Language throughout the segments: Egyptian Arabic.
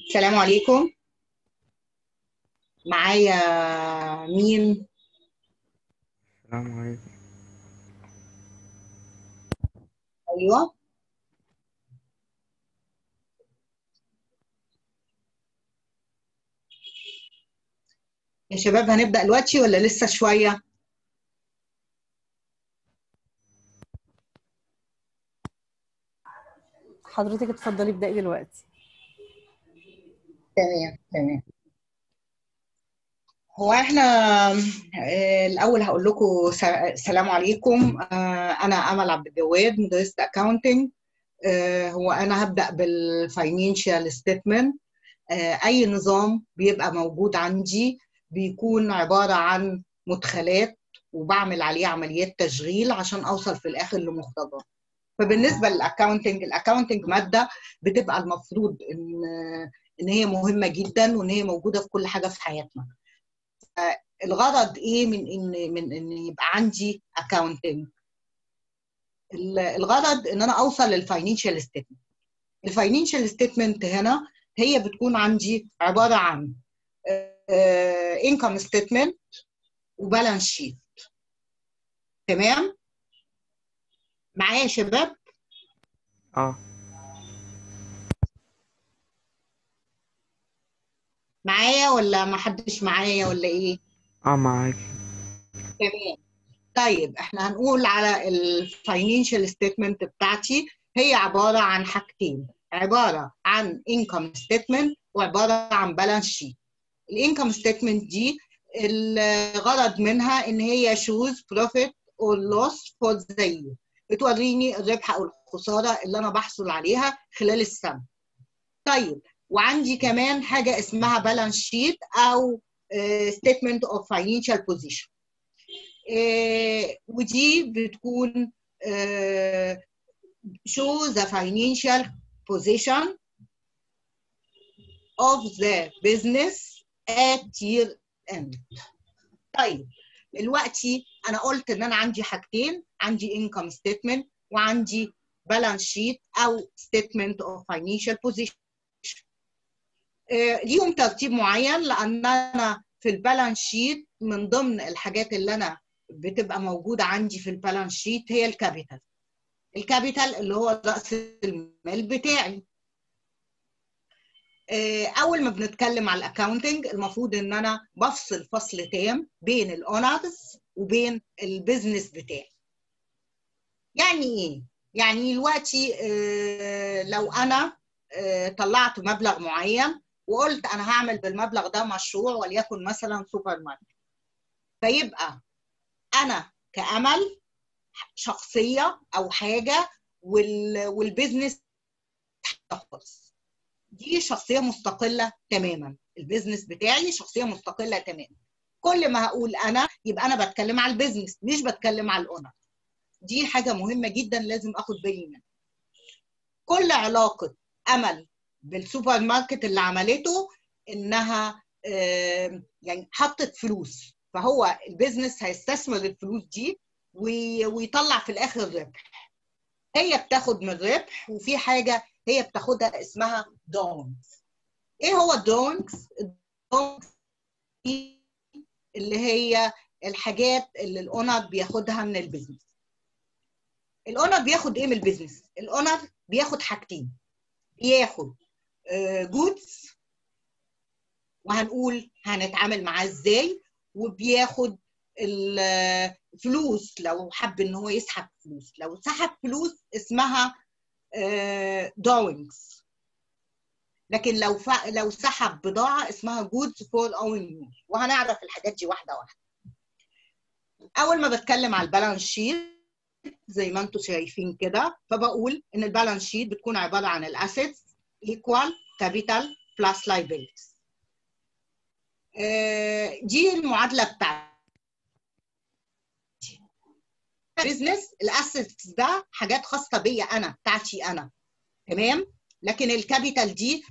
السلام عليكم معايا مين السلام عليكم ايوه يا شباب هنبدأ دلوقتي ولا لسه شوية حضرتك اتفضلي ابدأي دلوقتي تمام تمام هو احنا آه، الاول هقول لكم السلام عليكم آه، انا امل عبد الجواد مدرسه اكاونتنج هو انا هبدا بالفاينانشال ستيتمنت اي نظام بيبقى موجود عندي بيكون عباره عن مدخلات وبعمل عليه عمليات تشغيل عشان اوصل في الاخر لمقتضى فبالنسبه للاكاونتنج الاكاونتنج ماده بتبقى المفروض ان ان هي مهمه جدا وان هي موجوده في كل حاجه في حياتنا الغرض ايه من ان من ان يبقى عندي اكاونتنج الغرض ان انا اوصل للفاينانشال ستيتمنت الفاينانشال ستيتمنت هنا هي بتكون عندي عباره عن انكم ستيتمنت وبالانس شيت تمام معايا يا شباب اه معايا ولا ما حدش معايا ولا ايه اه معاك تمام طيب احنا هنقول على الفاينانشال ستيتمنت بتاعتي هي عباره عن حاجتين عباره عن انكم ستيتمنت وعباره عن بالانس شيت الانكم ستيتمنت دي الغرض منها ان هي شوز بروفيت اور لوس فور ذا يير بتوريني الربح او الخساره اللي انا بحصل عليها خلال السنه طيب وعندي كمان حاجه اسمها بالانس شيت او ستيتمنت اوف فاينانشال بوزيشن ودي بتكون uh, show the financial position of the business at year end. طيب دلوقتي انا قلت ان انا عندي حاجتين عندي income statement وعندي balance sheet او statement of financial position. uh, ليهم ترتيب معين لان انا في البالانس شيت من ضمن الحاجات اللي انا بتبقى موجوده عندي في البالانس شيت هي الكابيتال الكابيتال اللي هو راس المال بتاعي اول ما بنتكلم على الاكاونتنج المفروض ان انا بفصل فصل تام بين الاونرز وبين البيزنس بتاعي يعني ايه يعني دلوقتي لو انا طلعت مبلغ معين وقلت انا هعمل بالمبلغ ده مشروع وليكن مثلا سوبر ماركت فيبقى انا كامل شخصيه او حاجه وال... والبيزنس خالص دي شخصيه مستقله تماما البيزنس بتاعي شخصيه مستقله تماما كل ما هقول انا يبقى انا بتكلم على البيزنس مش بتكلم على الاونر دي حاجه مهمه جدا لازم اخد بالي منها كل علاقه امل بالسوبر ماركت اللي عملته انها يعني حطت فلوس فهو البيزنس هيستثمر الفلوس دي ويطلع في الاخر ربح هي بتاخد من الربح وفي حاجه هي بتاخدها اسمها دونز ايه هو الدونز الدونز اللي هي الحاجات اللي الاونر بياخدها من البيزنس الاونر بياخد ايه من البيزنس الاونر بياخد حاجتين بياخد جودز وهنقول هنتعامل معاه ازاي وبياخد الفلوس لو حب ان هو يسحب فلوس لو سحب فلوس اسمها داونجز لكن لو ف... لو سحب بضاعه اسمها جودز فور اون يوز وهنعرف الحاجات دي واحده واحده اول ما بتكلم على البالانس شيت زي ما انتم شايفين كده فبقول ان البالانس شيت بتكون عباره عن الاسيتس ايكوال كابيتال بلس لايبيلتيز دي المعادله بتاعتي بيزنس الاسيتس ده حاجات خاصه بيا انا بتاعتي انا تمام لكن الكابيتال دي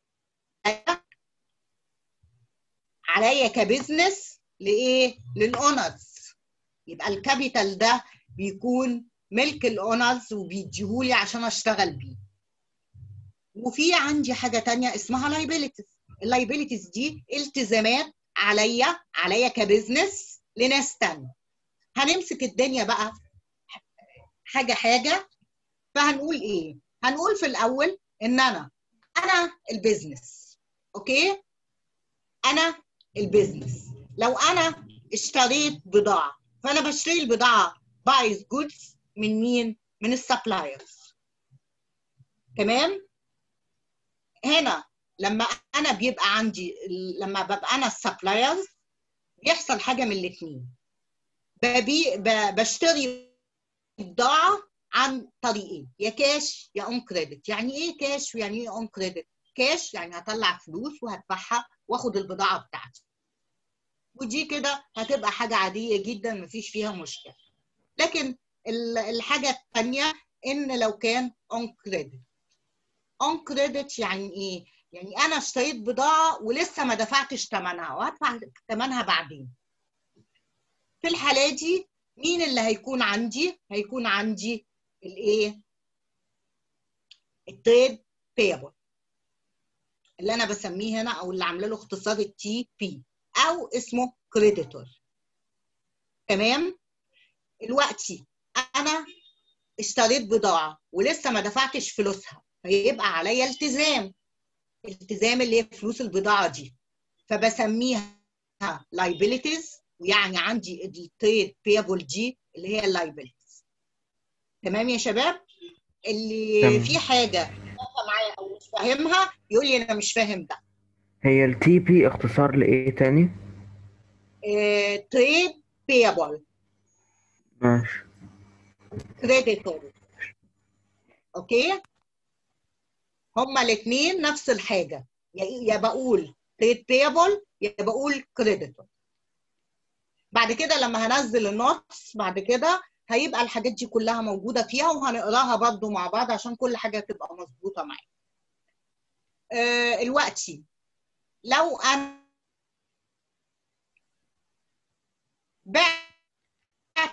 عليا كبزنس لايه للاونرز يبقى الكابيتال ده بيكون ملك الاونرز وبيديهولي عشان اشتغل بيه وفي عندي حاجه تانية اسمها لايبيليتيز اللايبيليتيز دي التزامات عليا عليا كبزنس لناس تانية هنمسك الدنيا بقى حاجه حاجه فهنقول ايه هنقول في الاول ان انا انا البيزنس اوكي انا البيزنس لو انا اشتريت بضاعه فانا بشتري البضاعه بايز جودز من مين من السبلايرز تمام هنا لما انا بيبقى عندي لما ببقى انا السبلايرز بيحصل حاجه من الاثنين ببي ب- بشتري بضاعه عن طريقين يا كاش يا اون كريدت يعني ايه كاش ويعني ايه اون كريدت كاش يعني هطلع فلوس وهدفعها واخد البضاعه بتاعتي ودي كده هتبقى حاجه عاديه جدا مفيش فيها مشكله لكن ال- الحاجه الثانيه ان لو كان اون كريدت اون كريدت يعني ايه يعني انا اشتريت بضاعه ولسه ما دفعتش ثمنها وهدفع ثمنها بعدين في الحاله دي مين اللي هيكون عندي هيكون عندي الايه التريد بيبل اللي انا بسميه هنا او اللي عامله له اختصار التي بي او اسمه كريديتور تمام دلوقتي انا اشتريت بضاعه ولسه ما دفعتش فلوسها فيبقى عليا التزام التزام اللي هي فلوس البضاعه دي فبسميها liabilities ويعني عندي التريد بيبل دي اللي هي اللايبيلتيز تمام يا شباب اللي تمام. في حاجه واقفه معايا او مش فاهمها يقول لي انا مش فاهم ده هي التي بي اختصار لإيه تاني؟ تريد بيبل ماشي كريديتور اوكي هما الاثنين نفس الحاجه يا يا بقول تريد بيبل يا بقول كريديتور بعد كده لما هنزل النوتس بعد كده هيبقى الحاجات دي كلها موجوده فيها وهنقراها برضو مع بعض عشان كل حاجه تبقى مظبوطه معايا آه، دلوقتي لو انا بعت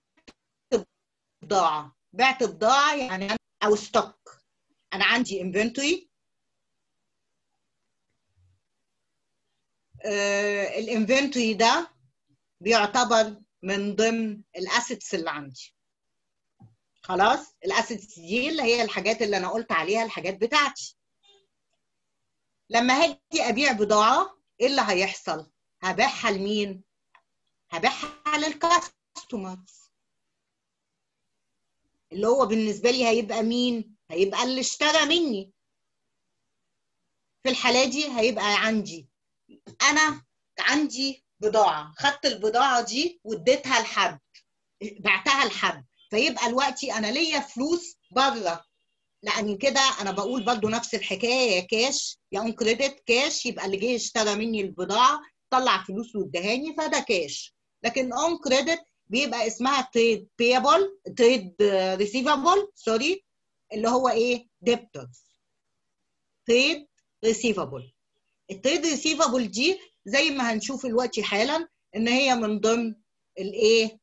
بضاعه بعت بضاعه يعني أنا- او ستوك انا عندي انفنتوري الانفنتوري ده بيعتبر من ضمن الاسيتس اللي عندي خلاص الاسيتس دي اللي هي الحاجات اللي انا قلت عليها الحاجات بتاعتي لما هاجي ابيع بضاعه ايه اللي هيحصل هبيعها لمين هبيعها للكاستمرز اللي هو بالنسبه لي هيبقى مين هيبقى اللي اشترى مني في الحاله دي هيبقى عندي انا عندي بضاعه خدت البضاعه دي واديتها لحد بعتها لحد فيبقى دلوقتي انا ليا فلوس بره لان كده انا بقول برضو نفس الحكايه يا كاش يا اون كريدت كاش يبقى اللي جه اشترى مني البضاعه طلع فلوس وادهاني فده كاش لكن اون كريدت بيبقى اسمها تريد بيبل تريد ريسيفبل سوري اللي هو ايه ديبتورز تريد ريسيفبل التريد ريسيفبل دي زي ما هنشوف دلوقتي حالا ان هي من ضمن الايه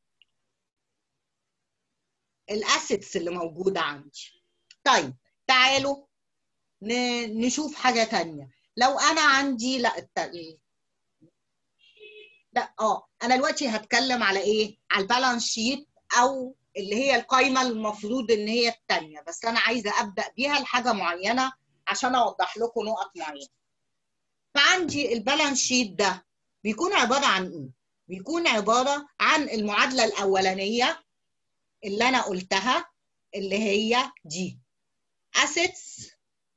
الاسيتس اللي موجوده عندي طيب تعالوا ن- نشوف حاجه تانية لو انا عندي لا الت- لا اه انا دلوقتي هتكلم على ايه على البالانس شيت او اللي هي القايمه المفروض ان هي الثانيه بس انا عايزه ابدا بيها لحاجه معينه عشان اوضح لكم نقط معينه فعندي البالانس شيت ده بيكون عباره عن ايه بيكون عباره عن المعادله الاولانيه اللي انا قلتها اللي هي دي assets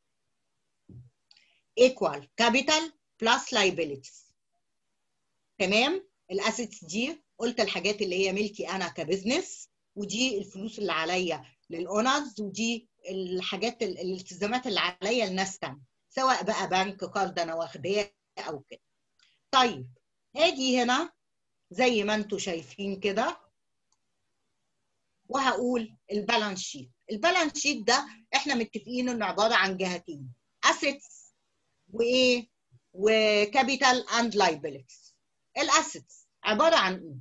equal capital plus liabilities تمام الاسيتس دي قلت الحاجات اللي هي ملكي انا كبزنس ودي الفلوس اللي عليا للاونرز ودي الحاجات ال- الالتزامات اللي عليا لناس تانية سواء بقى بنك قرض انا واخداه او كده طيب هاجي هنا زي ما انتم شايفين كده وهقول البالانس شيت البالانس شيت ده احنا متفقين انه عباره عن جهتين اسيتس وايه وكابيتال اند لايبيلتيز الاسيتس عباره عن ايه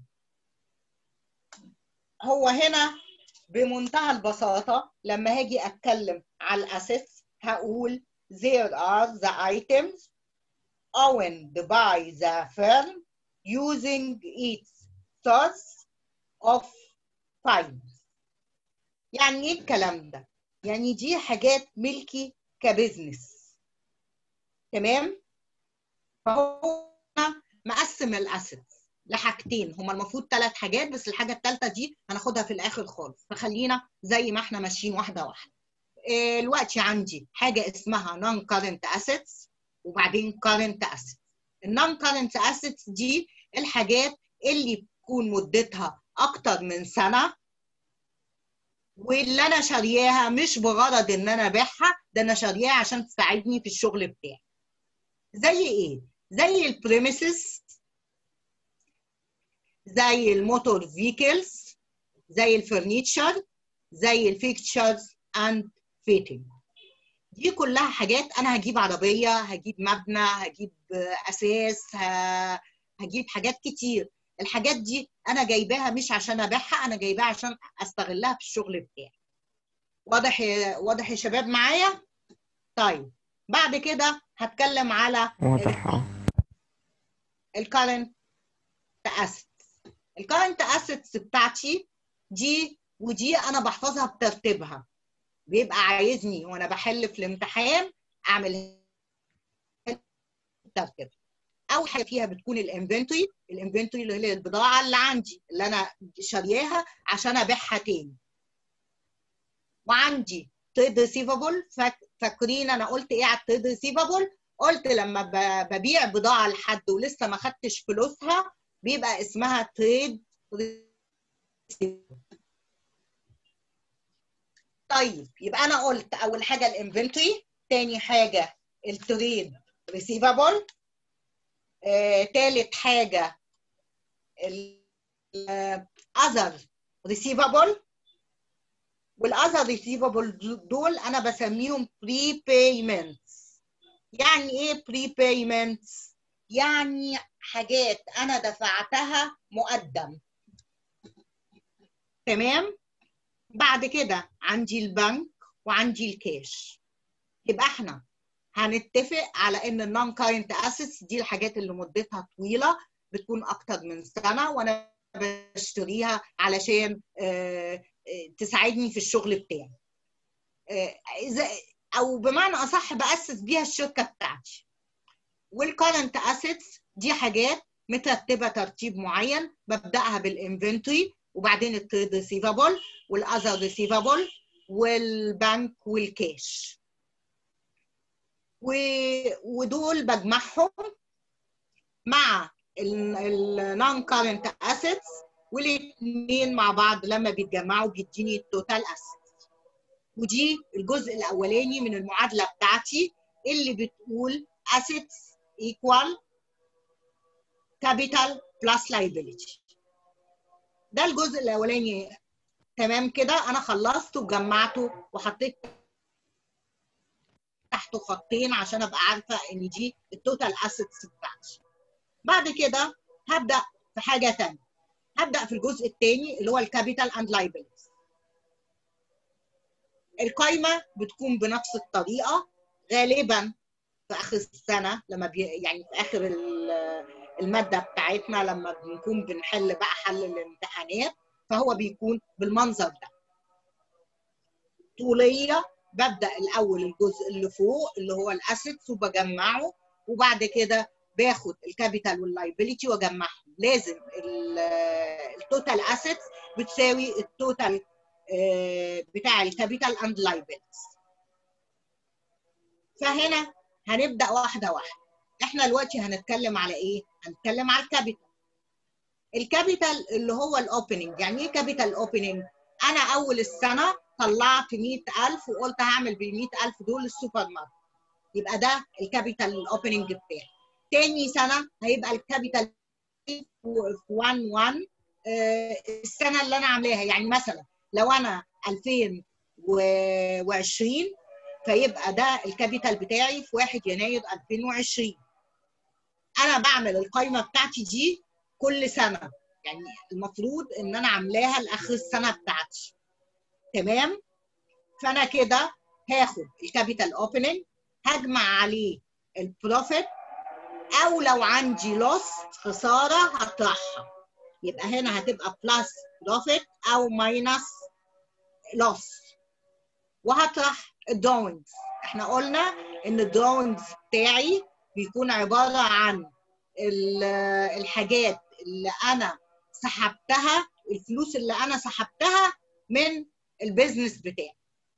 هو هنا بمنتهى البساطه لما هاجي اتكلم على الاسيتس هقول there are the items owned by the firm using its source of funds يعني ايه الكلام ده يعني دي حاجات ملكي كبزنس تمام فهو مقسم الاسيتس لحاجتين هما المفروض ثلاث حاجات بس الحاجه الثالثه دي هناخدها في الاخر خالص فخلينا زي ما احنا ماشيين واحده واحده إيه، دلوقتي عندي حاجه اسمها non current assets وبعدين current assets النون current assets دي الحاجات اللي بتكون مدتها اكتر من سنه واللي انا شارياها مش بغرض ان انا ابيعها ده انا شارياها عشان تساعدني في الشغل بتاعي زي ايه زي البريميسز زي الموتور فيكلز زي الفرنيتشر زي الفيكتشرز اند فيتنج دي كلها حاجات انا هجيب عربيه هجيب مبنى هجيب اساس ه- هجيب حاجات كتير الحاجات دي انا جايباها مش عشان ابيعها انا جايباها عشان استغلها في الشغل بتاعي واضح يا- واضح يا شباب معايا طيب بعد كده هتكلم على واضح اه الكارنت اسيتس الكارنت اسيتس بتاعتي دي ودي انا بحفظها بترتيبها بيبقى عايزني وانا بحل في الامتحان اعمل ترتيب اول حاجه فيها بتكون الانفنتوري الانفنتوري اللي هي البضاعه اللي عندي اللي انا شارياها عشان ابيعها تاني وعندي تريد ريسيفبل فاكرين انا قلت ايه على التريد ريسيفبل قلت لما ب- ببيع بضاعه لحد ولسه ما خدتش فلوسها بيبقى اسمها تريد طيب يبقى انا قلت اول حاجه الانفنتوري تاني حاجه التريد ريسيفبل آه، تالت حاجه الاذر ريسيفبل والاذر ريسيفبل دول انا بسميهم بري بايمنتس يعني ايه بري بايمنتس يعني حاجات انا دفعتها مقدم تمام بعد كده عندي البنك وعندي الكاش يبقى احنا هنتفق على ان النون كاينت اسيتس دي الحاجات اللي مدتها طويله بتكون اكتر من سنه وانا بشتريها علشان آه، آه، تساعدني في الشغل بتاعي آه، اذا او بمعنى اصح باسس بيها الشركه بتاعتي والكارنت اسيتس دي حاجات مترتبه ترتيب معين ببداها بالانفنتوري وبعدين التريد ريسيفبل والاذر ريسيفبل والبنك والكاش و... ودول بجمعهم مع النون كارنت اسيتس والاثنين مع بعض لما بيتجمعوا بيديني التوتال اسيتس ودي الجزء الاولاني من المعادله بتاعتي اللي بتقول assets equal capital plus liability ده الجزء الاولاني تمام كده انا خلصته وجمعته وحطيت تحته خطين عشان ابقى عارفه ان دي التوتال اسيتس بتاعتي بعد كده هبدا في حاجه ثانيه هبدا في الجزء الثاني اللي هو الكابيتال اند لايبيلتيز القايمه بتكون بنفس الطريقه غالبا في اخر السنه لما بي يعني في اخر ال- الماده بتاعتنا لما بنكون بنحل بقى حل الامتحانات فهو بيكون بالمنظر ده طوليه ببدا الاول الجزء اللي فوق اللي هو الاسيتس وبجمعه وبعد كده باخد الكابيتال واللايبيليتي واجمعهم لازم التوتال اسيتس بتساوي التوتال بتاع الكابيتال اند لايبيلتيز فهنا هنبدا واحده واحده احنا دلوقتي هنتكلم على ايه هنتكلم على الكابيتال الكابيتال اللي هو الاوبننج يعني ايه كابيتال اوبننج انا اول السنه طلعت 100000 وقلت هعمل بال 100000 دول السوبر ماركت يبقى ده الكابيتال الاوبننج بتاعي تاني سنه هيبقى الكابيتال في 1 1 السنه اللي انا عاملاها يعني مثلا لو انا 2020 فيبقى ده الكابيتال بتاعي في 1 يناير 2020 انا بعمل القائمه بتاعتي دي كل سنه يعني المفروض ان انا عاملاها لاخر السنه بتاعتي تمام فانا كده هاخد الكابيتال اوبننج هجمع عليه البروفيت او لو عندي لوس خساره هطرحها يبقى هنا هتبقى بلس بروفيت او ماينس لوس وهطرح الدراونز احنا قلنا ان الدراونز بتاعي بيكون عباره عن ال- الحاجات اللي انا سحبتها الفلوس اللي انا سحبتها من البيزنس بتاعي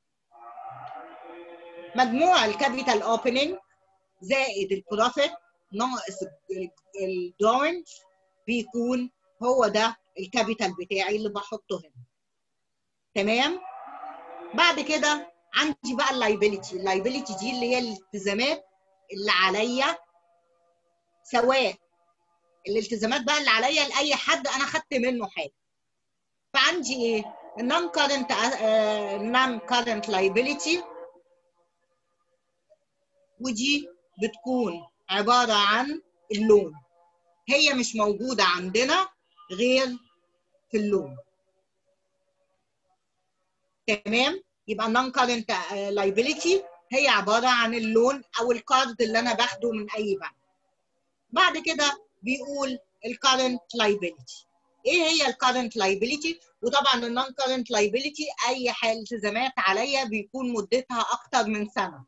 مجموع الكابيتال اوبننج زائد البروفيت ناقص الدراونز بيكون هو ده الكابيتال بتاعي اللي بحطه هنا تمام بعد كده عندي بقى اللايبيليتي اللايبيليتي دي اللي هي الالتزامات اللي عليا سواء الالتزامات بقى اللي عليا لاي حد انا خدت منه حاجه فعندي ايه النون كارنت نون كارنت لايبيليتي ودي بتكون عباره عن اللون هي مش موجوده عندنا غير في اللون تمام يبقى non current liability هي عباره عن اللون او الكارد اللي انا باخده من اي بنك بعد كده بيقول الكارنت liability ايه هي الكارنت liability وطبعا النون كارنت liability اي حال التزامات عليا بيكون مدتها اكتر من سنه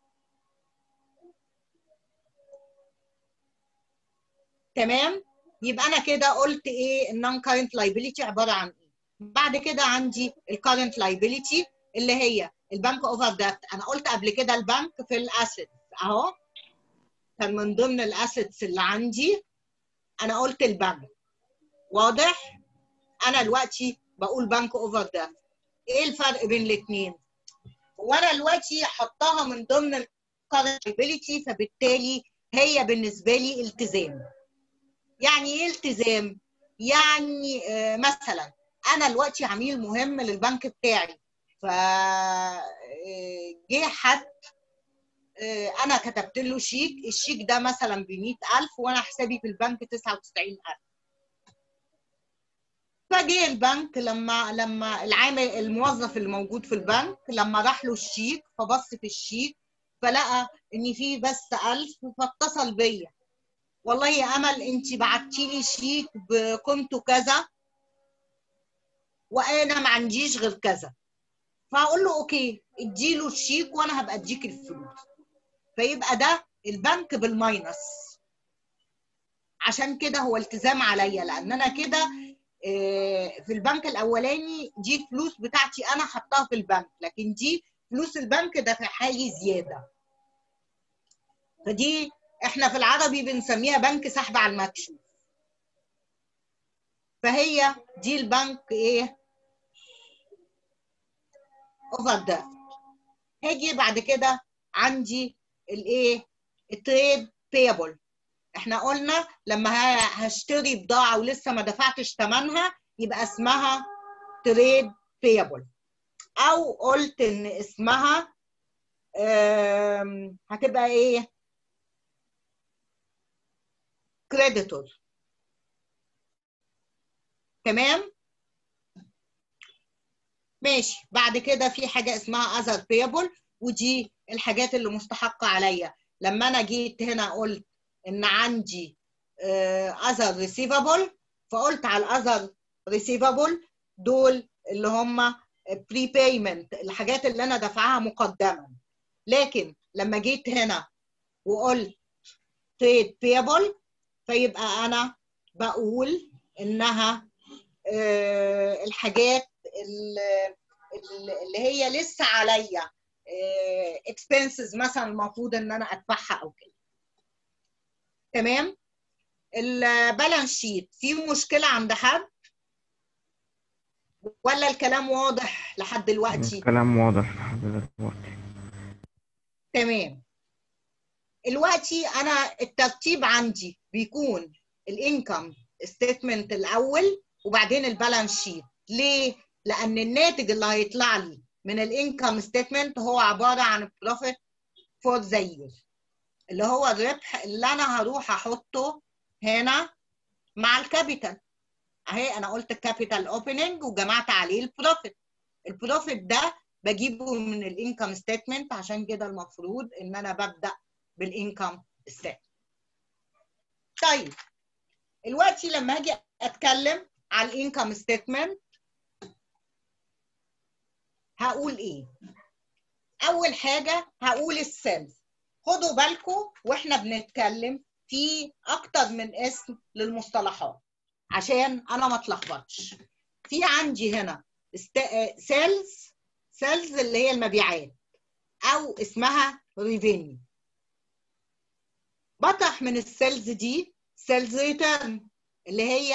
تمام يبقى انا كده قلت ايه النون كارنت liability عباره عن ايه بعد كده عندي الكارنت liability اللي هي البنك اوفر دافت انا قلت قبل كده البنك في الاسيتس اهو كان من ضمن الاسيتس اللي عندي انا قلت البنك واضح انا دلوقتي بقول بنك اوفر دافت ايه الفرق بين الاثنين وانا دلوقتي حطها من ضمن الكارنت liability فبالتالي هي بالنسبه لي التزام يعني ايه التزام يعني آه مثلا انا دلوقتي عميل مهم للبنك بتاعي ف جه حد انا كتبت له شيك الشيك ده مثلا ب 100000 وانا حسابي في البنك 99000 فجه البنك لما لما العامل الموظف اللي موجود في البنك لما راح له الشيك فبص في الشيك فلقى ان فيه بس 1000 فاتصل بيا والله يا امل انت بعتي لي شيك بقيمته كذا وانا ما عنديش غير كذا فهقول له اوكي اديله الشيك وانا هبقى اديك الفلوس فيبقى ده البنك بالماينس عشان كده هو التزام عليا لان انا كده في البنك الاولاني دي فلوس بتاعتي انا حطاها في البنك لكن دي فلوس البنك دافعها لي زياده فدي احنا في العربي بنسميها بنك سحب على المكشوف فهي دي البنك ايه اوفر دافت هاجي بعد كده عندي الايه التريد بيبل احنا قلنا لما هشتري بضاعه ولسه ما دفعتش ثمنها يبقى اسمها تريد بيبل او قلت ان اسمها هتبقى ايه كريديتور تمام ماشي بعد كده في حاجه اسمها اذر بيبل ودي الحاجات اللي مستحقه عليا لما انا جيت هنا قلت ان عندي اذر ريسيفبل فقلت على الاذر ريسيفبل دول اللي هم بري بيمنت الحاجات اللي انا دافعاها مقدما لكن لما جيت هنا وقلت تريد بيبل فيبقى انا بقول انها الحاجات اللي هي لسه عليا اكسبنسز مثلا المفروض ان انا ادفعها او كده تمام البالانس شيت في مشكله عند حد ولا الكلام واضح لحد دلوقتي الكلام واضح لحد دلوقتي تمام دلوقتي انا الترتيب عندي بيكون الانكم ستيتمنت الاول وبعدين البالانس شيت ليه لان الناتج اللي هيطلع لي من الانكم ستيتمنت هو عباره عن بروفيت فور ذا يير اللي هو الربح اللي انا هروح احطه هنا مع الكابيتال اهي انا قلت الكابيتال اوبننج وجمعت عليه البروفيت البروفيت ده بجيبه من الانكم ستيتمنت عشان كده المفروض ان انا ببدا بالانكم ستيتمنت طيب دلوقتي لما اجي اتكلم على الانكم ستيتمنت هقول ايه اول حاجه هقول السيلز خدوا بالكم واحنا بنتكلم في اكتر من اسم للمصطلحات عشان انا ما اتلخبطش في عندي هنا سيلز سيلز اللي هي المبيعات او اسمها ريفينيو بطرح من السيلز دي سيلز ريتيرن اللي هي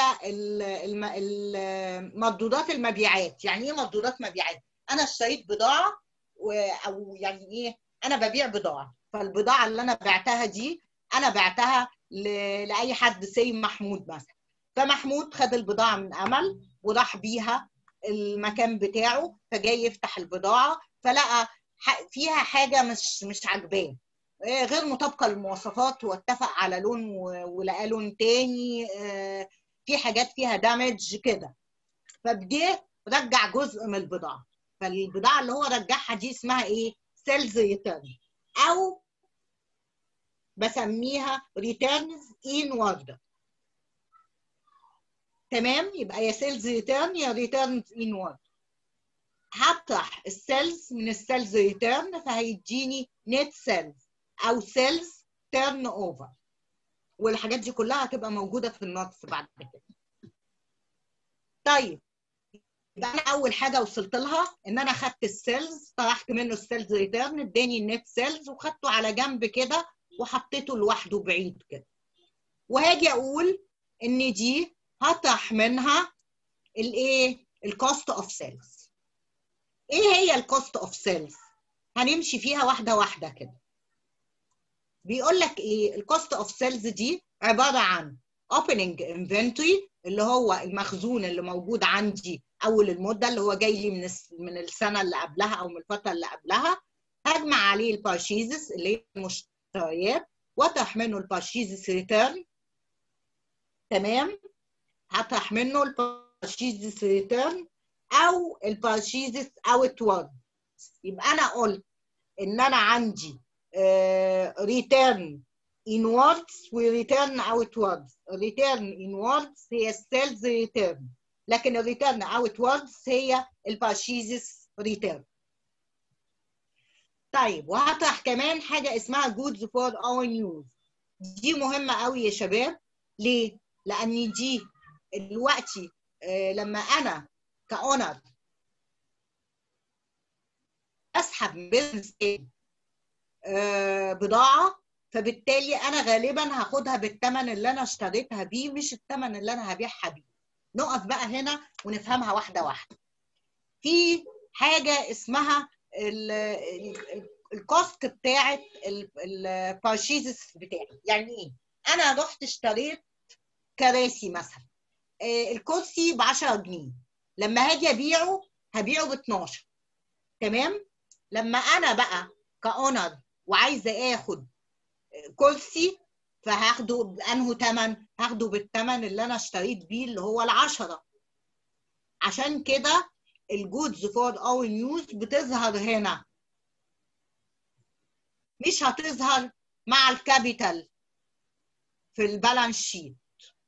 مردودات المبيعات يعني ايه مردودات مبيعات انا اشتريت بضاعه او يعني ايه انا ببيع بضاعه فالبضاعه اللي انا بعتها دي انا بعتها لاي حد سي محمود مثلا فمحمود خد البضاعه من امل وراح بيها المكان بتاعه فجاي يفتح البضاعه فلقى فيها حاجه مش مش عاجباه غير مطابقه للمواصفات واتفق على لون ولقى لون تاني في حاجات فيها دامج كده فبديه رجع جزء من البضاعه فالبضاعه اللي هو رجعها دي اسمها ايه؟ سيلز ريتيرن او بسميها ريتيرنز ان وورد تمام يبقى يا سيلز ريتيرن يا ريتيرنز ان وورد هطرح السيلز من السيلز ريتيرن فهيديني نت سيلز او سيلز تيرن اوفر والحاجات دي كلها هتبقى موجوده في النوتس بعد كده طيب يبقى انا اول حاجه وصلت لها ان انا خدت السيلز طرحت منه السيلز ريتيرن اداني النت سيلز وخدته على جنب كده وحطيته لوحده بعيد كده وهاجي اقول ان دي هطرح منها الايه الكوست اوف سيلز ايه هي الكوست اوف سيلز هنمشي فيها واحده واحده كده بيقول لك ايه الكوست اوف سيلز دي عباره عن opening inventory اللي هو المخزون اللي موجود عندي اول المده اللي هو جاي لي من من السنه اللي قبلها او من الفتره اللي قبلها هجمع عليه البارشيزز اللي هي المشتريات واطرح منه البارشيزز ريتيرن تمام هطرح منه البارشيزز ريتيرن او البارشيزز اوت وورد يبقى انا قلت ان انا عندي ريتيرن inwards وريتيرن outwards ريتيرن inwards هي السيلز ريتيرن لكن الريتيرن outwards هي البارشيزز ريتيرن طيب وهطرح كمان حاجه اسمها goods for our use دي مهمه قوي يا شباب ليه لان دي دلوقتي لما انا كاونر اسحب من بزنس بضاعه فبالتالي انا غالبا هاخدها بالثمن اللي انا اشتريتها بيه مش الثمن اللي انا هبيعها بيه نقف بقى هنا ونفهمها واحده واحده في حاجه اسمها الكوست بتاعه البارشيزز بتاعي يعني ايه انا رحت اشتريت كراسي مثلا الكرسي ب 10 جنيه لما هاجي ابيعه هبيعه ب 12 تمام لما انا بقى كاونر وعايزه اخد كرسي فهاخده بانه ثمن هاخده بالثمن اللي انا اشتريت بيه اللي هو العشرة عشان كده الجودز فور اور نيوز بتظهر هنا مش هتظهر مع الكابيتال في البالانس شيت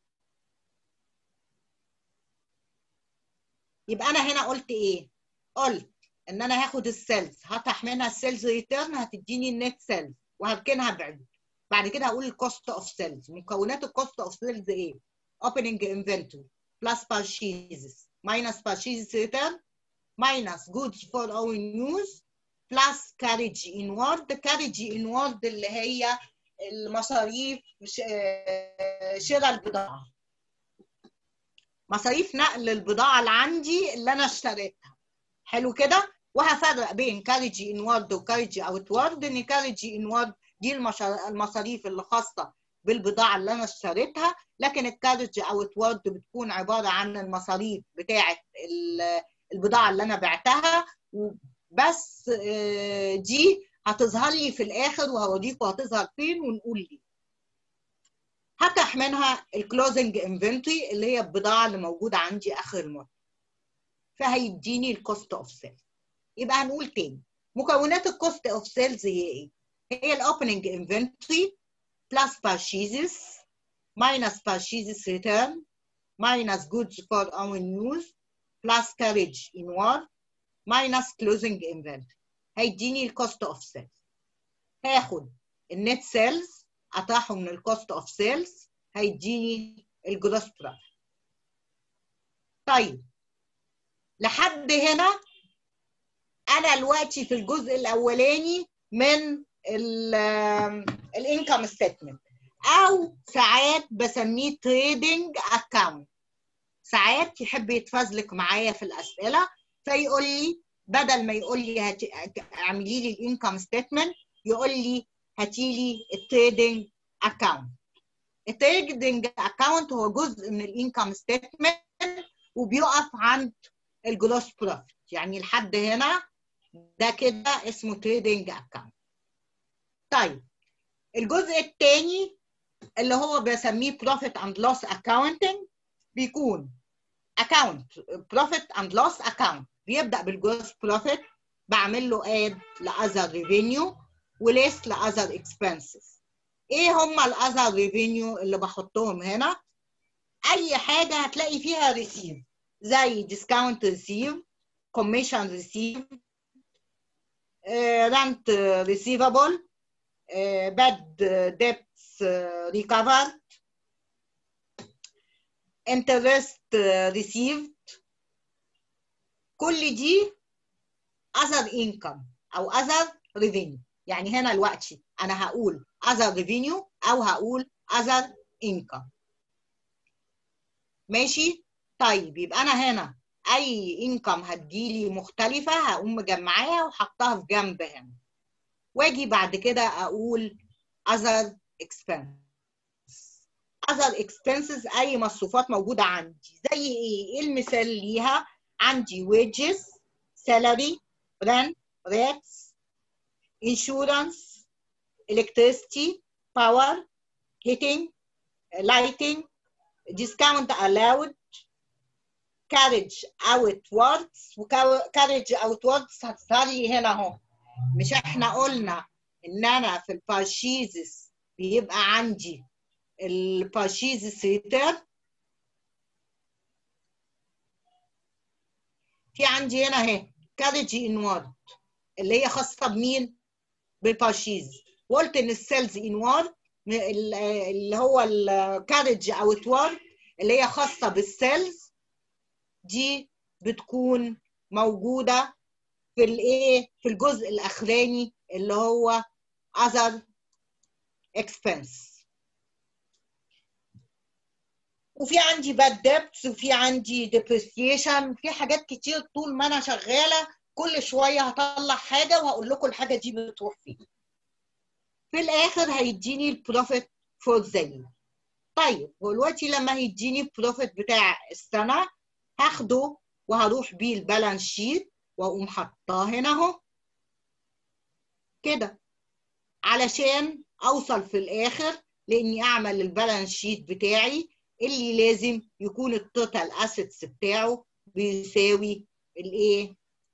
يبقى انا هنا قلت ايه قلت ان انا هاخد السيلز هطرح منها السيلز ريتيرن هتديني النت سيلز وهركنها بعيد بعد كده هقول الكوست اوف سيلز مكونات الكوست اوف سيلز ايه opening inventory plus purchases minus purchases return minus goods for our use plus carriage inward carriage inward اللي هي المصاريف شراء البضاعه مصاريف نقل البضاعه اللي عندي اللي انا اشتريتها حلو كده وهفرق بين كاريج انورد وكاريج اوتورد ان كاريج انورد دي المصاريف اللي خاصه بالبضاعه اللي انا اشتريتها لكن الكاريج اوتورد بتكون عباره عن المصاريف بتاعه البضاعه اللي انا بعتها بس دي هتظهر لي في الاخر وهوريكم هتظهر فين ونقول ليه هفتح منها الكلوزنج انفنتوري اللي هي البضاعه اللي موجوده عندي اخر المده فهيديني الكوست اوف سيل يبقى هنقول تاني مكونات الكوست اوف سيلز هي ايه؟ هي الاوبننج انفنتوري بلس purchases minus purchases return minus goods for own use plus carriage in war minus closing inventory هيديني الكوست اوف سيلز هاخد النت سيلز اطرحه من الكوست اوف سيلز هيديني الجروس بروفيت طيب لحد هنا انا دلوقتي في الجزء الاولاني من الانكم ستيتمنت او ساعات بسميه تريدنج اكاونت ساعات يحب يتفزلك معايا في الاسئله فيقول لي بدل ما يقول لي هت... اعملي لي الانكم ستيتمنت يقول لي هاتي لي التريدنج اكاونت التريدنج اكاونت هو جزء من الانكم ستيتمنت وبيقف عند الجروس بروفيت يعني لحد هنا ده كده اسمه تريدنج اكاونت طيب الجزء الثاني اللي هو بسميه بروفيت اند لوس اكاونتنج بيكون اكاونت بروفيت اند لوس اكاونت بيبدا بالجروس بروفيت بعمل له اد لاذر ريفينيو وليس لاذر اكسبنسز ايه هم الاذر ريفينيو اللي بحطهم هنا اي حاجه هتلاقي فيها ريسيف زي ديسكاونت ريسيف كوميشن ريسيف رنت ريسيفابل bad debts recovered interest received كل دي other income او other revenue يعني هنا دلوقتي انا هقول other revenue او هقول other income ماشي طيب يبقى انا هنا اي income هتجيلي مختلفه هقوم مجمعاها وحطها في جنب هنا واجي بعد كده اقول other expense other expenses اي مصروفات موجوده عندي زي ايه ايه المثال ليها عندي wages salary rent rates insurance electricity power heating lighting discount allowed carriage outwards وcarriage outwards هتظهر لي هنا اهو مش احنا قلنا ان انا في البارشيزس بيبقى عندي البارشيزس ريتيرن في عندي هنا اهي كارج انوارد اللي هي خاصه بمين؟ بالبارشيز وقلت ان السيلز انوارد اللي هو الكارج اوتوارد اللي هي خاصه بالسيلز دي بتكون موجوده في الايه في الجزء الاخراني اللي هو other expense وفي عندي bad debts وفي عندي depreciation في حاجات كتير طول ما انا شغاله كل شويه هطلع حاجه وهقول لكم الحاجه دي بتروح فين في الاخر هيديني البروفيت فور ذا طيب هو دلوقتي لما هيديني البروفيت بتاع السنه هاخده وهروح بيه البالانس شيت واقوم حطاه هنا اهو كده علشان اوصل في الاخر لاني اعمل البالانس شيت بتاعي اللي لازم يكون التوتال اسيتس بتاعه بيساوي الايه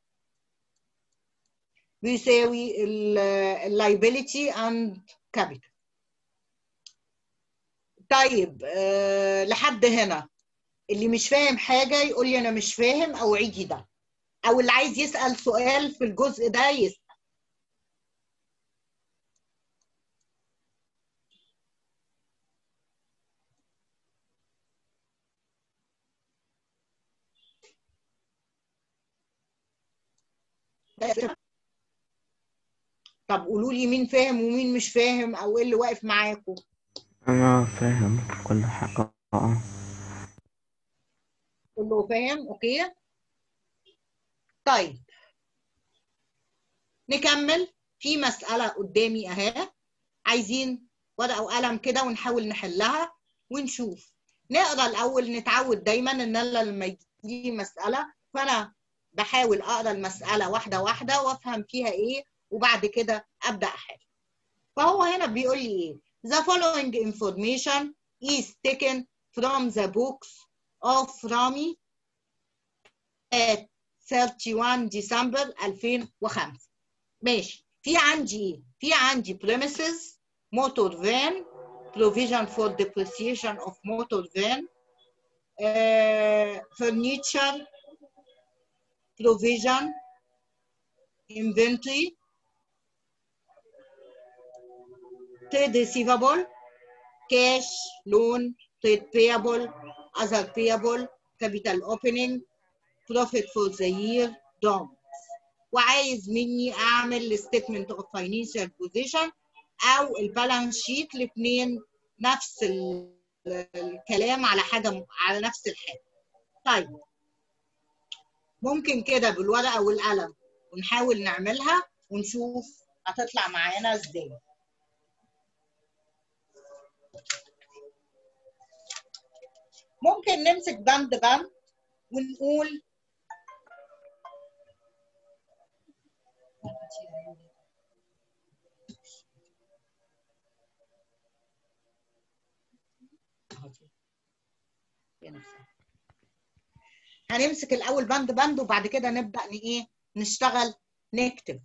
بيساوي اللايبيليتي اند كابيتال طيب أه لحد هنا اللي مش فاهم حاجه يقول لي انا مش فاهم او عيدي ده او اللي عايز يسال سؤال في الجزء ده يسال طب قولوا لي مين فاهم ومين مش فاهم او ايه اللي واقف معاكم أنا فاهم كل حاجة آه. كله فاهم اوكي طيب نكمل في مسألة قدامي اهي عايزين ورقة وقلم كده ونحاول نحلها ونشوف نقرا الاول نتعود دايما ان انا لما يجي مسألة فانا بحاول اقرا المسألة واحدة واحدة وافهم فيها ايه وبعد كده ابدا احل فهو هنا بيقول لي ايه the following information is taken from the books of Rami at 31 ديسمبر 2005 ماشي في عندي ايه في عندي premises motor van provision for depreciation of motor van uh, furniture provision inventory trade receivable cash loan trade payable other payable capital opening profit for the year dumps وعايز مني اعمل statement of financial position او البالانس شيت الاثنين نفس ال- الكلام على حاجه على نفس الحاجه طيب ممكن كده بالورقه والقلم ونحاول نعملها ونشوف هتطلع معانا ازاي ممكن نمسك بند بند ونقول هنمسك الاول بند بند وبعد كده نبدا ن- ايه نشتغل نكتب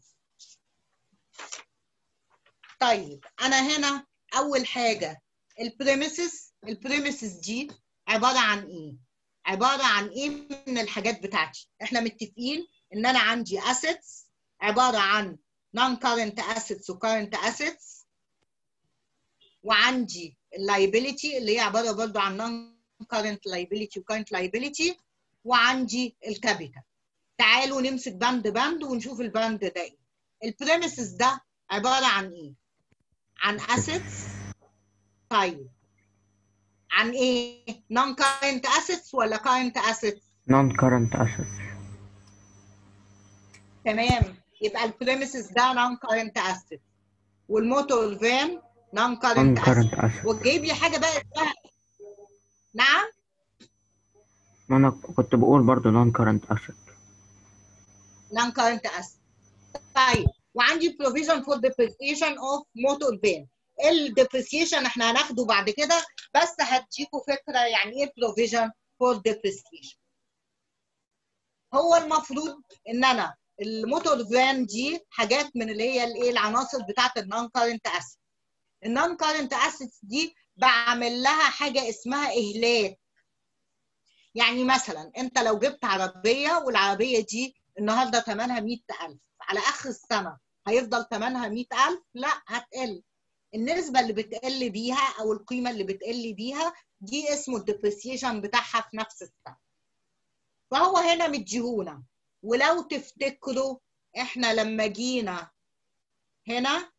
طيب انا هنا اول حاجه البريميسز البريميسز دي عباره عن ايه عباره عن ايه من الحاجات بتاعتي احنا متفقين ان انا عندي assets عباره عن non current assets و current assets وعندي اللايبيليتي اللي هي عباره برضو عن non current liability و current liability وعندي الكابيتال تعالوا نمسك بند بند ونشوف البند ده ايه البريميسز ده عباره عن ايه عن assets طيب عن ايه non current assets ولا current assets non current assets تمام يبقى البريميسز ده non current assets والموتور فان non non current current assets assets وجايب لي حاجه بقى اسمها نعم ما انا كنت بقول برضو non current asset non current assets طيب وعندي provision for depreciation of motor van الديبريسيشن احنا هناخده بعد كده بس هديكوا فكره يعني ايه provision for depreciation هو المفروض ان انا الموتور فان دي حاجات من اللي هي الايه العناصر بتاعت النون كارنت اسيت النون كارنت اسيتس دي بعمل لها حاجه اسمها اهلاك يعني مثلا انت لو جبت عربيه والعربيه دي النهارده ثمنها 100000 على اخر السنه هيفضل ثمنها 100000 لا هتقل النسبه اللي بتقل بيها او القيمه اللي بتقل بيها دي اسمه الديبريسيشن بتاعها في نفس السنه فهو هنا مديهونا ولو تفتكروا احنا لما جينا هنا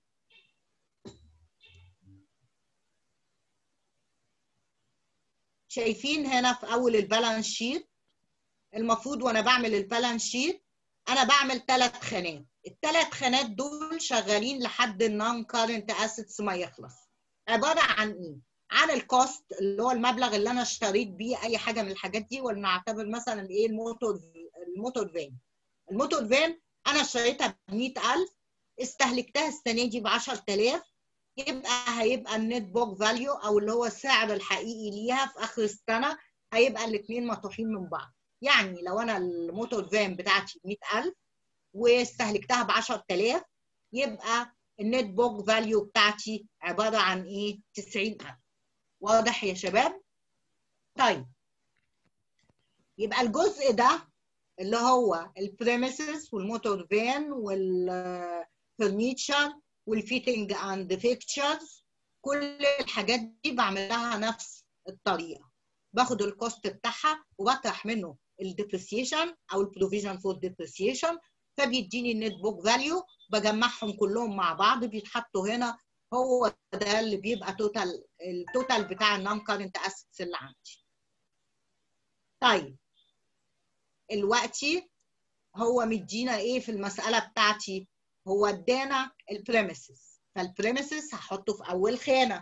شايفين هنا في اول البالانس شيت المفروض وانا بعمل البالانس شيت انا بعمل ثلاث خانات الثلاث خانات دول شغالين لحد النون كارنت اسيتس ما يخلص عباره عن ايه عن الكوست اللي هو المبلغ اللي انا اشتريت بيه اي حاجه من الحاجات دي ولنعتبر مثلا ايه الموتور الموتور فان الموتور فان انا اشتريتها ب 100000 استهلكتها السنه دي ب 10000 يبقى هيبقى النت بوك فاليو او اللي هو السعر الحقيقي ليها في اخر السنه هيبقى الاثنين مطروحين من بعض يعني لو انا الموتور فان بتاعتي 100000 واستهلكتها ب 10000 يبقى النت بوك فاليو بتاعتي عباره عن ايه 90000 واضح يا شباب طيب يبقى الجزء ده اللي هو البريميسز والموتور فان والفرنيتشر والفيتنج اند فيكتشرز كل الحاجات دي بعمل لها نفس الطريقه باخد الكوست بتاعها وبطرح منه الديبريسيشن او البروفيجن فور ديبريسيشن فبيديني النت بوك فاليو بجمعهم كلهم مع بعض بيتحطوا هنا هو ده اللي بيبقى توتال التوتال بتاع النون كارنت اسيتس اللي عندي طيب دلوقتي هو مدينا ايه في المساله بتاعتي هو ادانا البريميسز فالبريميسز هحطه في اول خانه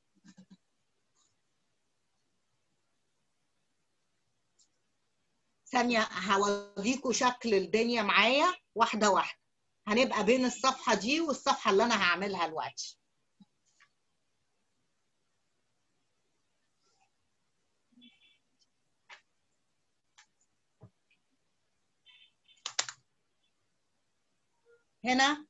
ثانيه هوريكم شكل الدنيا معايا واحده واحده هنبقى بين الصفحه دي والصفحه اللي انا هعملها دلوقتي هنا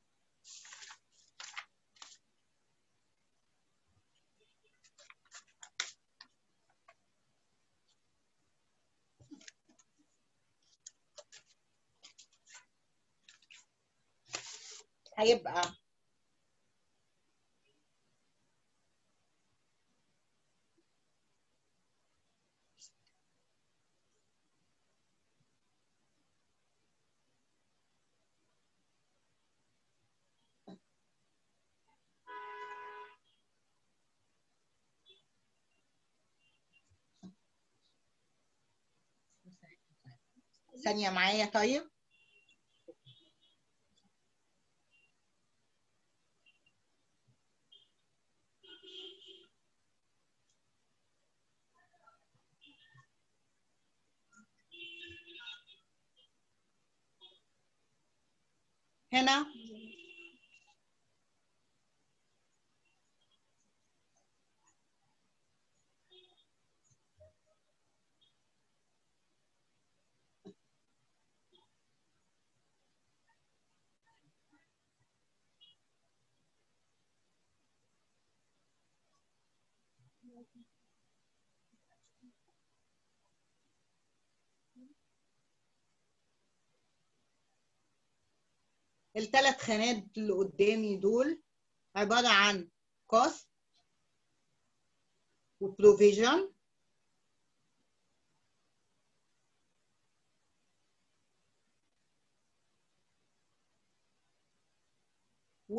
هيبقى ثانية معايا طيب هنا الثلاث خانات اللي قدامي دول عبارة عن cost وprovision و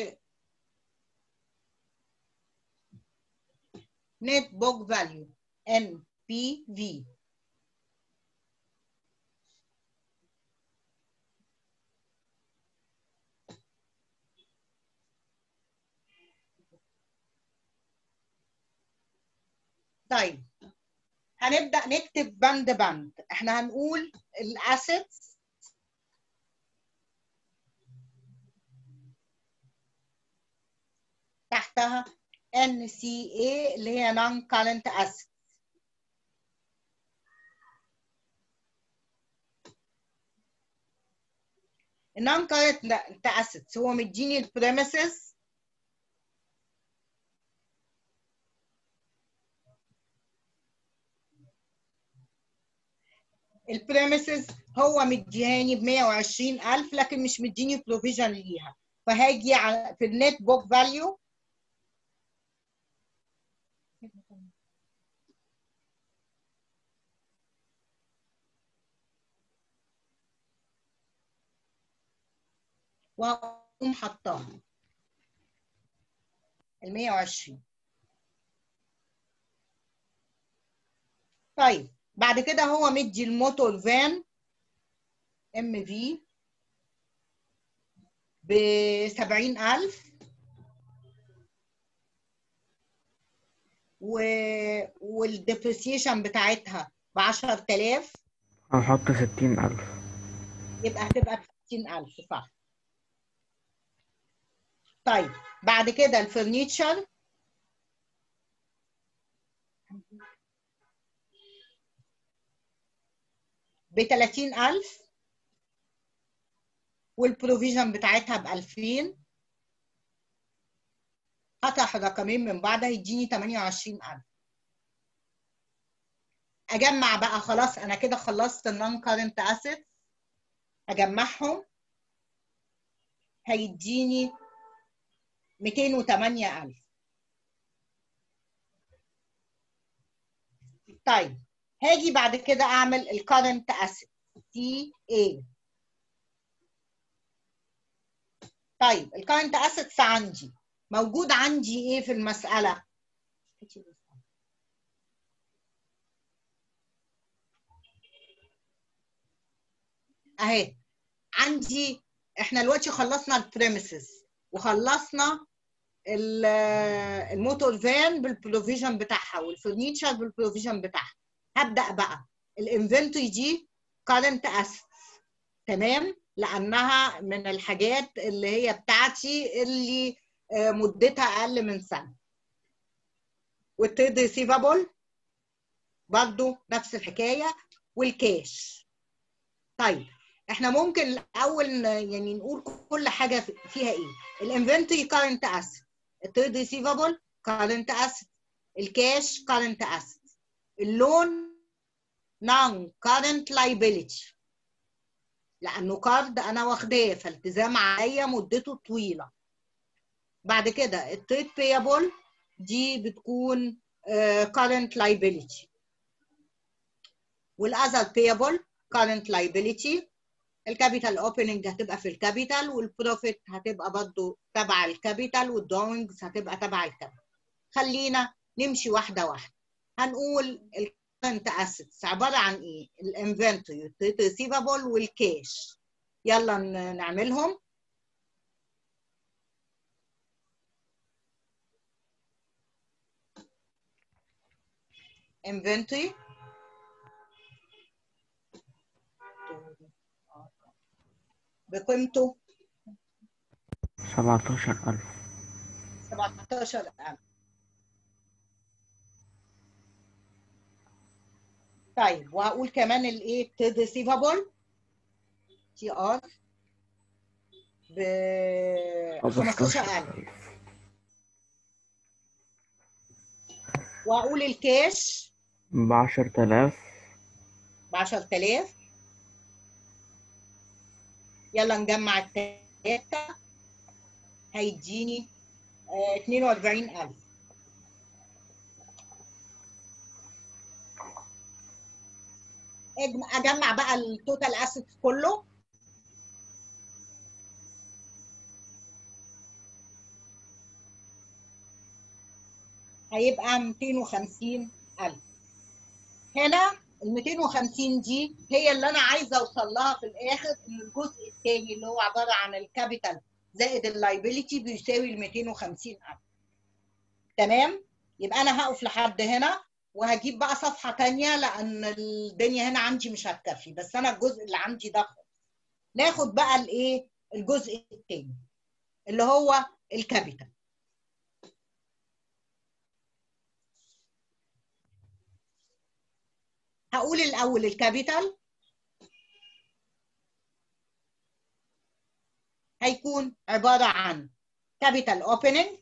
net book value NPV طيب هنبدأ نكتب بند بند احنا هنقول الاسيتس تحتها NCA اللي هي non current assets non current assets هو مديني البريمسز البريمسز هو مديهاني ب 120000 لكن مش مديني بروفيجن ليها فهاجي على في النت بوك فاليو واقوم حطاها ال 120 طيب بعد كده هو مدي الموتور فان ام في ب 70000 و والديبريسيشن بتاعتها ب 10000 هنحط ستين ألف يبقى هتبقى ب 60000 صح طيب بعد كده الفرنيتشر ب 30000 والبروفيجن بتاعتها ب 2000 هطرح رقمين من بعض هيديني 28000 اجمع بقى خلاص انا كده خلصت النون كارنت اسيتس اجمعهم هيديني 208000 طيب هاجي بعد كده اعمل الكارنت اسيت تي اي طيب الكارنت اسيتس عندي موجود عندي ايه في المساله اهي عندي احنا دلوقتي خلصنا البريمسز وخلصنا الموتور فان بالبروفيجن بتاعها والفرنيتشر بالبروفيجن بتاعها هبدا بقى الانفنتوري دي كارنت اسيتس تمام لانها من الحاجات اللي هي بتاعتي اللي مدتها اقل من سنه والتريد ريسيفابل برضو نفس الحكايه والكاش طيب احنا ممكن الاول ن- يعني نقول كل حاجه في- فيها ايه الانفنتوري كارنت اسيت التريد ريسيفبل كارنت اسيت الكاش كارنت اسيت اللون نون كارنت لايبيليتي لانه كارد انا واخداه فالتزام عليا مدته طويله بعد كده التريد بيبل دي بتكون كارنت لايبيليتي والاذر بيبل كارنت لايبيليتي الكابيتال اوبننج هتبقى في الكابيتال والبروفيت هتبقى برضه تبع الكابيتال والدراونجز هتبقى تبع الكابيتال خلينا نمشي واحده واحده هنقول الكرنت اسيتس عباره عن ايه الانفنتوري التريد ريسيفبل والكاش يلا ن- نعملهم inventory بقيمته سبعتاشر ألف 17000 طيب وهقول كمان الايه تريد ريسيفبل تي ار ب 15000 وهقول الكاش بعشر تلاف ب 10000 يلا نجمع التلاتة هيديني آه، 42000 أجم- اجمع بقى التوتال اسيت كله هيبقى 250000 هنا ال 250 دي هي اللي انا عايزه اوصل لها في الاخر ان الجزء الثاني اللي هو عباره عن الكابيتال زائد اللايبيليتي بيساوي ال 250000 تمام يبقى انا هقف لحد هنا وهجيب بقى صفحه تانية لان الدنيا هنا عندي مش هتكفي بس انا الجزء اللي عندي ده خلاص. ناخد بقى الايه الجزء الثاني اللي هو الكابيتال هقول الاول الكابيتال هيكون عباره عن كابيتال اوبننج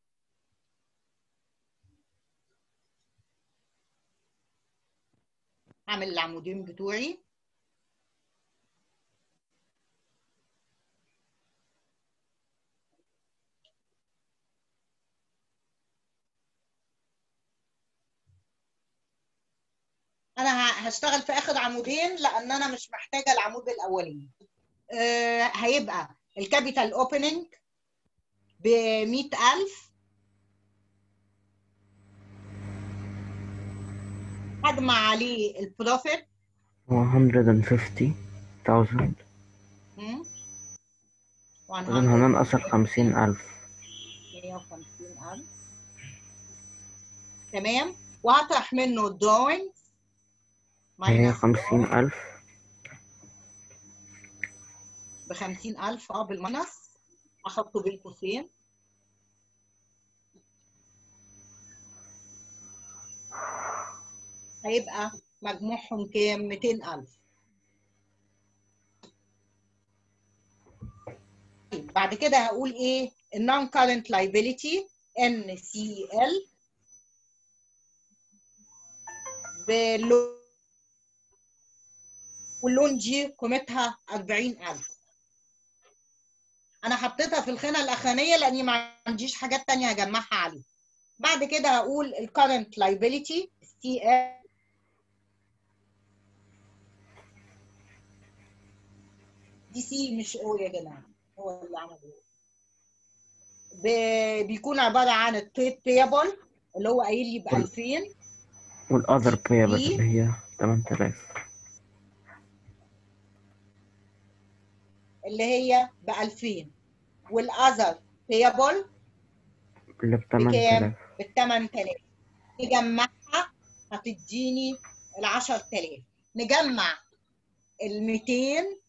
هعمل العمودين بتوعي انا ه- هشتغل في اخر عمودين لان انا مش محتاجه العمود الاولاني آه، هيبقى الكابيتال اوبننج ب 100000 هجمع عليه البروفيت 150,000 مم. إذن هننقص الخمسين ألف 150000 تمام وهطرح منه الدروينج هي خمسين ألف ب 50000 اه بالمنص احطه بين قوسين هيبقى مجموعهم كام 200000 طيب، بعد كده هقول ايه النون كارنت لايبيليتي ان سي ال باللون واللون دي قيمتها 40000 انا حطيتها في الخانه الاخرانيه لاني ما عنديش حاجات تانية هجمعها عليه بعد كده هقول الكارنت لايبيليتي سي ال دي سي مش او يا جماعه هو اللي عمله ب- بيكون عباره عن التريد بيبل اللي هو قايل لي ب 2000 والأذر بيبل دي- اللي هي تمن تلاف اللي هي ب 2000 والاذر بيبل اللي بتمن بكام؟ تلاف بال 8000 نجمعها هتديني ال 10000 نجمع ال 200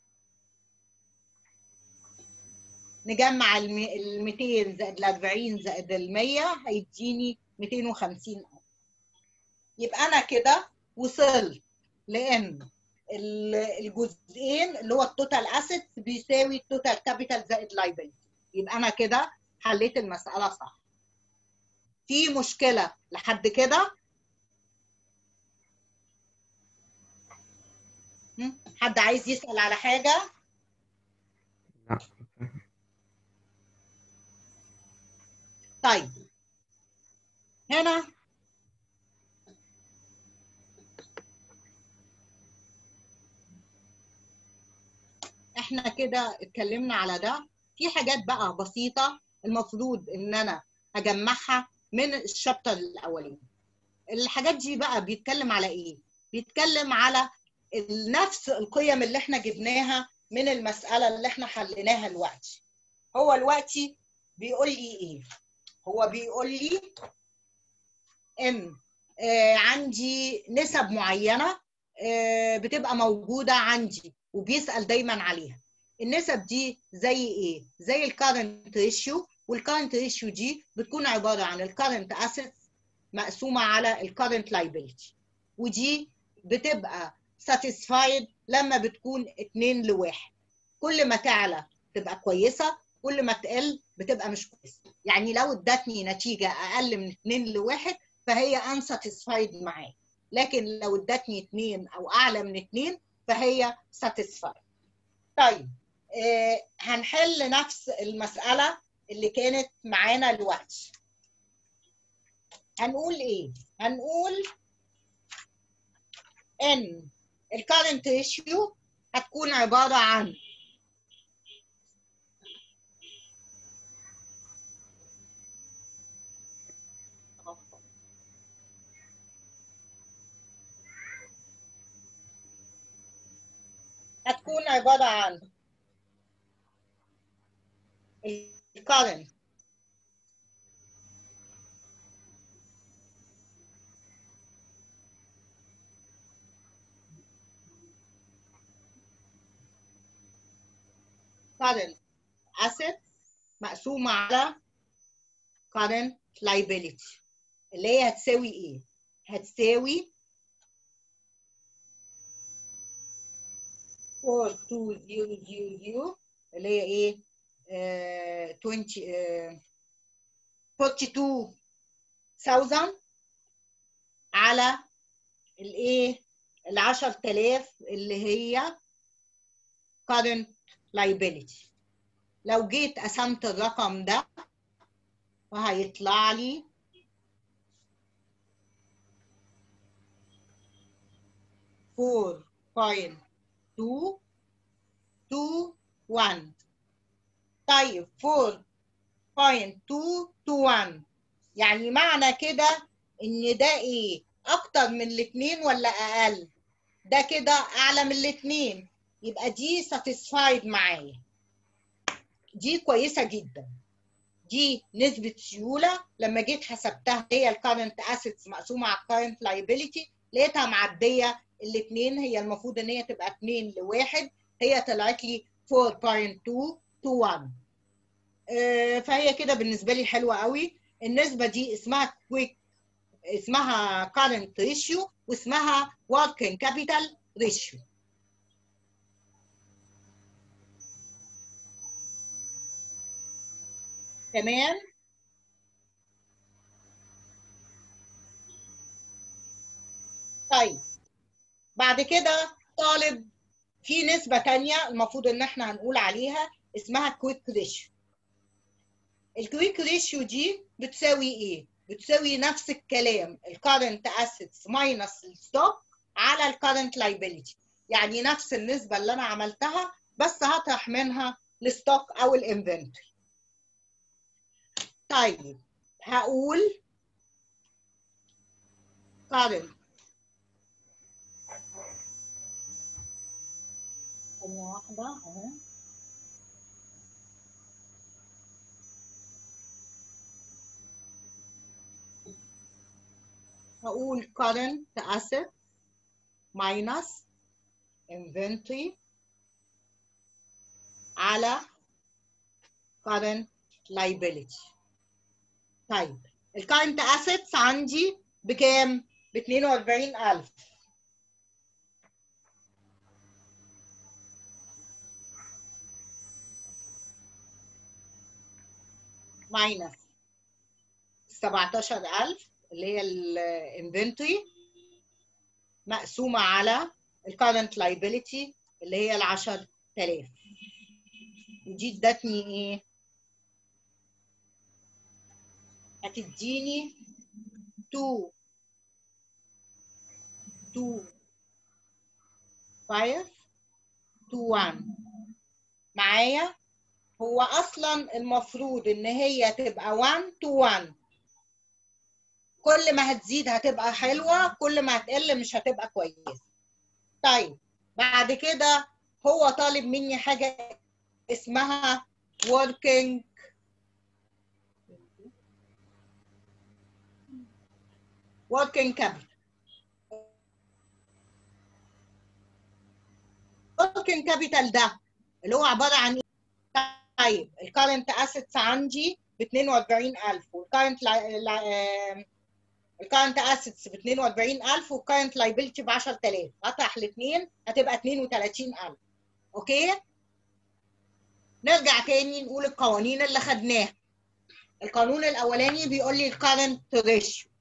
نجمع ال 200 زائد ال 40 زائد ال 100 هيديني 250 يبقى انا كده وصلت لان ال- الجزئين اللي هو التوتال اسيتس بيساوي التوتال كابيتال زائد لايبيلتي يبقى انا كده حليت المساله صح في مشكله لحد كده هم؟ حد عايز يسال على حاجه لا طيب هنا احنا كده اتكلمنا على ده في حاجات بقى بسيطة المفروض ان انا هجمعها من الشابتر الاولاني الحاجات دي بقى بيتكلم على ايه بيتكلم على نفس القيم اللي احنا جبناها من المسألة اللي احنا حليناها دلوقتي هو دلوقتي بيقول لي ايه هو بيقول لي ان آه عندي نسب معينه آه بتبقى موجوده عندي وبيسال دايما عليها النسب دي زي ايه زي الكارنت ريشيو والكارنت ريشيو دي بتكون عباره عن الكارنت اسيتس مقسومه على الكارنت لايبيلتي ودي بتبقى ساتيسفايد لما بتكون 2 لواحد كل ما تعلى تبقى كويسه كل ما تقل بتبقى مش كويسه يعني لو ادتني نتيجه اقل من 2 لواحد فهي unsatisfied معايا لكن لو ادتني 2 او اعلى من 2 فهي satisfied طيب آه هنحل نفس المساله اللي كانت معانا دلوقتي هنقول ايه هنقول ان الكارنت ريشيو هتكون عباره عن هتكون عبارة عن الكارنت current asset مقسومة على current liability اللي هي هتساوي ايه؟ هتساوي 4200 اللي هي ايه؟ آه 20 آه 42000 على الايه؟ ال 10000 اللي هي current liability لو جيت قسمت الرقم ده فهيطلع لي four point two two one طيب four point two two one يعني معنى كده ان ده ايه اكتر من الاتنين ولا اقل ده كده اعلى من الاتنين يبقى دي satisfied معايا دي كويسة جدا دي نسبة سيولة لما جيت حسبتها هي الكارنت اسيتس مقسومة على الكارنت لايبيليتي لقيتها معدية الاثنين هي المفروض ان هي تبقى 2 لواحد هي طلعت لي 4.221 آه فهي كده بالنسبة لي حلوة قوي النسبة دي اسمها كويك اسمها current ratio واسمها working capital ratio تمام طيب بعد كده طالب في نسبة تانية المفروض ان احنا هنقول عليها اسمها كويك ريشيو الكويك ريشيو دي بتساوي ايه؟ بتساوي نفس الكلام الكارنت اسيتس ماينس الستوك على الكارنت لايبيليتي يعني نفس النسبة اللي انا عملتها بس هطرح منها الستوك او الانفنتوري طيب هقول current ثانية واحدة اهو هقول current asset minus inventory على current liability طيب الكارنت اسيتس عندي بكام؟ ب 42000 ماينس 17000 اللي هي الانفنتوري مقسومة على الكارنت لايبيليتي اللي هي ال 10000 ودي ادتني ايه؟ هتديني 2 2 5 2 1 معايا هو اصلا المفروض ان هي تبقى 1 to 1 كل ما هتزيد هتبقى حلوه كل ما هتقل مش هتبقى كويسه طيب بعد كده هو طالب مني حاجه اسمها working working capital working capital ده اللي هو عباره عن ايه؟ طيب الكارنت اسيتس عندي ب 42000 والكارنت الكارنت اسيتس ب 42000 والكارنت لايبيلتي ب 10000 اطرح الاثنين هتبقى 32000 اوكي نرجع تاني نقول القوانين اللي خدناها القانون الاولاني بيقول لي الكارنت ريشيو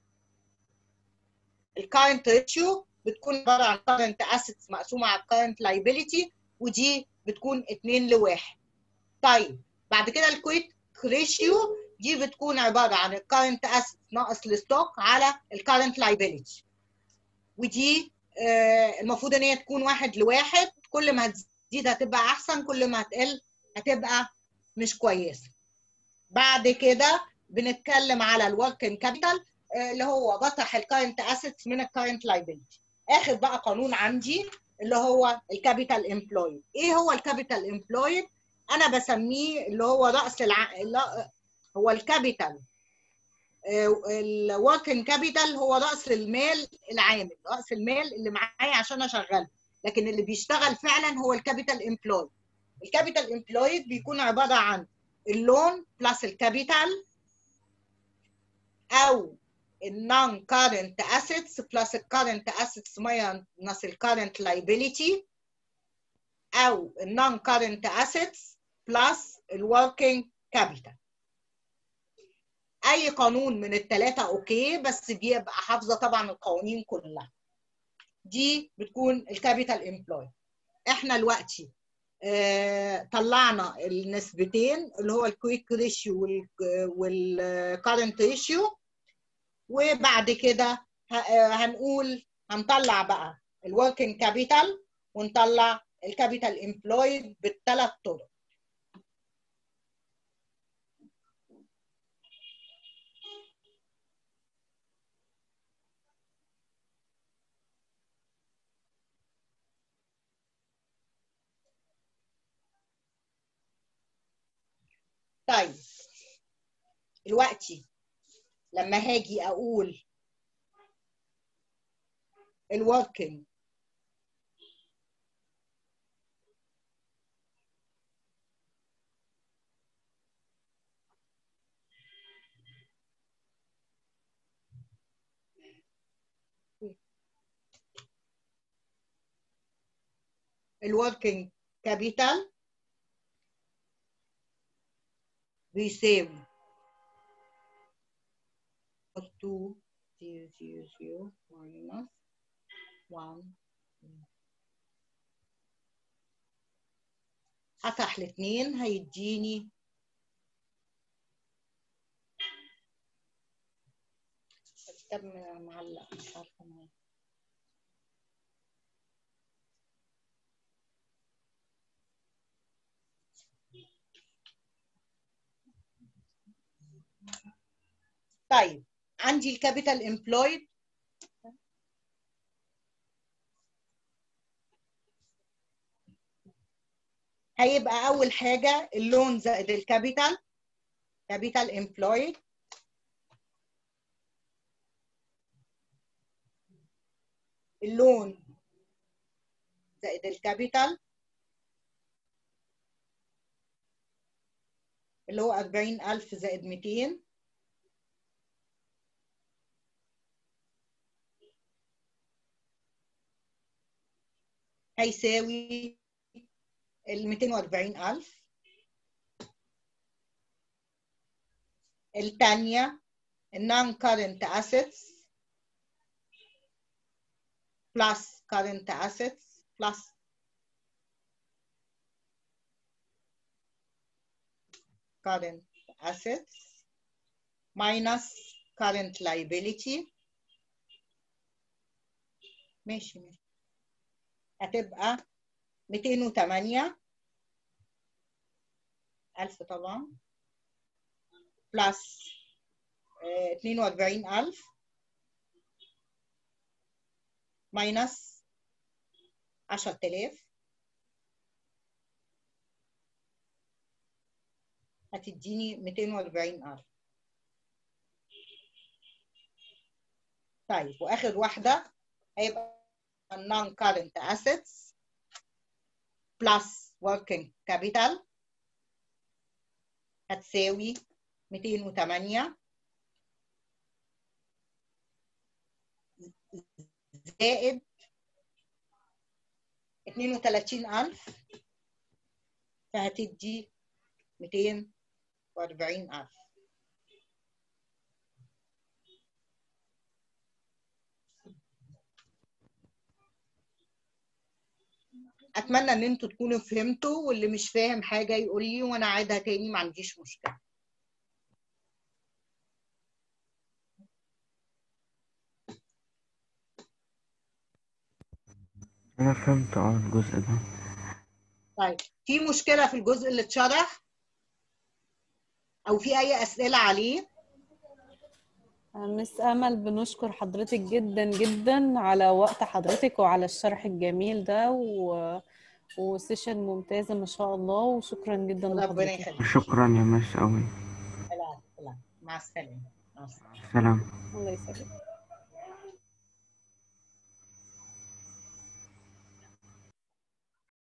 الكارنت ريشيو بتكون عباره عن كارنت اسيتس مقسومه على الكارنت لايبيلتي ودي بتكون 2 لواحد طيب بعد كده الكويك ريشيو دي بتكون عباره عن الكارنت اسيت ناقص الستوك على الكارنت لايبيلتي ودي آه المفروض ان هي تكون واحد لواحد كل ما هتزيد هتبقى احسن كل ما هتقل هتبقى مش كويسه بعد كده بنتكلم على الوركينج كابيتال آه اللي هو بطرح الكارنت اسيتس من الكارنت لايبيلتي اخر بقى قانون عندي اللي هو الكابيتال امبلويد ايه هو الكابيتال امبلويد انا بسميه اللي هو راس الع... لا هو الكابيتال الوركينج كابيتال هو راس المال العامل راس المال اللي معايا عشان اشغله لكن اللي بيشتغل فعلا هو الكابيتال امبلويد الكابيتال امبلويد بيكون عباره عن اللون بلس الكابيتال او النون كارنت اسيتس بلس الكارنت اسيتس ماينس الكارنت لايبيليتي او النون كارنت اسيتس بلس الوركينج كابيتال اي قانون من الثلاثه اوكي بس بيبقى حافظه طبعا القوانين كلها دي بتكون الكابيتال امبلوي احنا دلوقتي آه طلعنا النسبتين اللي هو الكويك ريشيو والكارنت ريشيو وبعد كده هنقول هنطلع بقى الوركينج كابيتال ونطلع الكابيتال امبلويد بالثلاث طرق طيب دلوقتي لما هاجي اقول الوركينج الوركينج كابيتال بيساوي 2 0 0 0 minus 1 هفتح الاثنين هيديني الكتاب معلق مش عارفه معايا طيب عندي الكابيتال امبلويد هيبقى اول حاجه اللون زائد الكابيتال كابيتال امبلويد اللون زائد الكابيتال اللي هو 40000 زائد 200 هيساوي ال 240000 الثانية non current assets plus current assets plus current assets minus current liability ماشي ماشي هتبقى 208 ألف طبعا بلس اتنين وأربعين ألف ماينس عشرة آلاف هتديني ميتين وأربعين ألف طيب وآخر واحدة هيبقى non current assets plus working capital هتساوي 208 زائد 32000 فهتدي 240000 اتمنى ان انتوا تكونوا فهمتوا واللي مش فاهم حاجه يقول لي وانا اعيدها تاني ما عنديش مشكله أنا فهمت اه الجزء ده طيب في مشكله في الجزء اللي اتشرح او في اي اسئله عليه مس أمل بنشكر حضرتك جدا جدا على وقت حضرتك وعلى الشرح الجميل ده و... وسيشن ممتازة ما شاء الله وشكرا جدا ربنا لحضرتك يخليك شكرا يا مس أوي لا لا مع السلامه مع السلامه سلام الله يسلمك